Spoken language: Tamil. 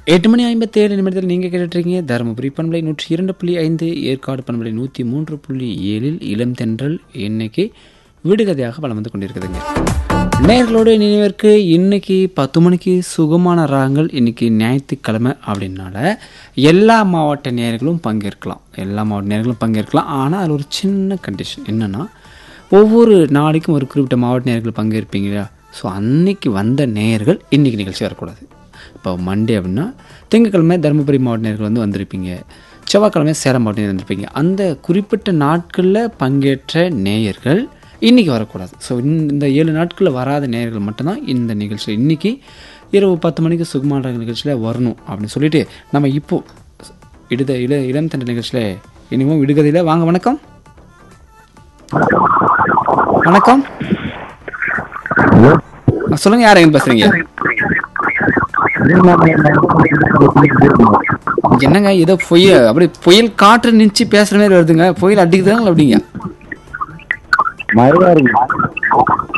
எட்டு மணி ஐம்பத்தேழு நிமிடத்தில் நீங்கள் கேட்டுட்ருக்கீங்க தருமபுரி பண்பலை நூற்றி இரண்டு புள்ளி ஐந்து ஏற்காடு பண்பலை நூற்றி மூன்று புள்ளி ஏழில் இளம் தென்றல் இன்னைக்கு விடுகதையாக வலம் வந்து கொண்டிருக்குதுங்க நேர்களோட நினைவிற்கு இன்னைக்கு பத்து மணிக்கு சுகமான ராகங்கள் இன்னைக்கு ஞாயிற்றுக்கிழமை அப்படின்னால எல்லா மாவட்ட நேர்களும் பங்கேற்கலாம் எல்லா மாவட்ட நேர்களும் பங்கேற்கலாம் ஆனால் அது ஒரு சின்ன கண்டிஷன் என்னென்னா ஒவ்வொரு நாளைக்கும் ஒரு குறிப்பிட்ட மாவட்ட நேர்கள் பங்கேற்பீங்களா ஸோ அன்னைக்கு வந்த நேயர்கள் இன்னைக்கு நிகழ்ச்சி வரக்கூடாது இப்போ மண்டே அப்படின்னா திங்கக்கிழமை தருமபுரி மாவட்ட நேர்கள் வந்து வந்திருப்பீங்க செவ்வாய்க்கிழமை சேலம் மாவட்ட நேயர் வந்திருப்பீங்க அந்த குறிப்பிட்ட நாட்களில் பங்கேற்ற நேயர்கள் இன்றைக்கி வரக்கூடாது ஸோ இந்த ஏழு நாட்களில் வராத நேயர்கள் மட்டும்தான் இந்த நிகழ்ச்சி இன்றைக்கி இரவு பத்து மணிக்கு சுகுமான நிகழ்ச்சியில் வரணும் அப்படின்னு சொல்லிட்டு நம்ம இப்போ இடுத இள இளம் தண்ட நிகழ்ச்சியில் இனிமேல் விடுகதையில் வாங்க வணக்கம் வணக்கம் ஆ, சொல்லுங்க யார் எங்க பேசுறீங்க என்னங்க ஏதோ புயல் அப்படி புயல் காற்று நின்று பேசுற மாதிரி வருதுங்க புயல் அடிக்குதுங்களா அப்படிங்க மழையா இருக்கு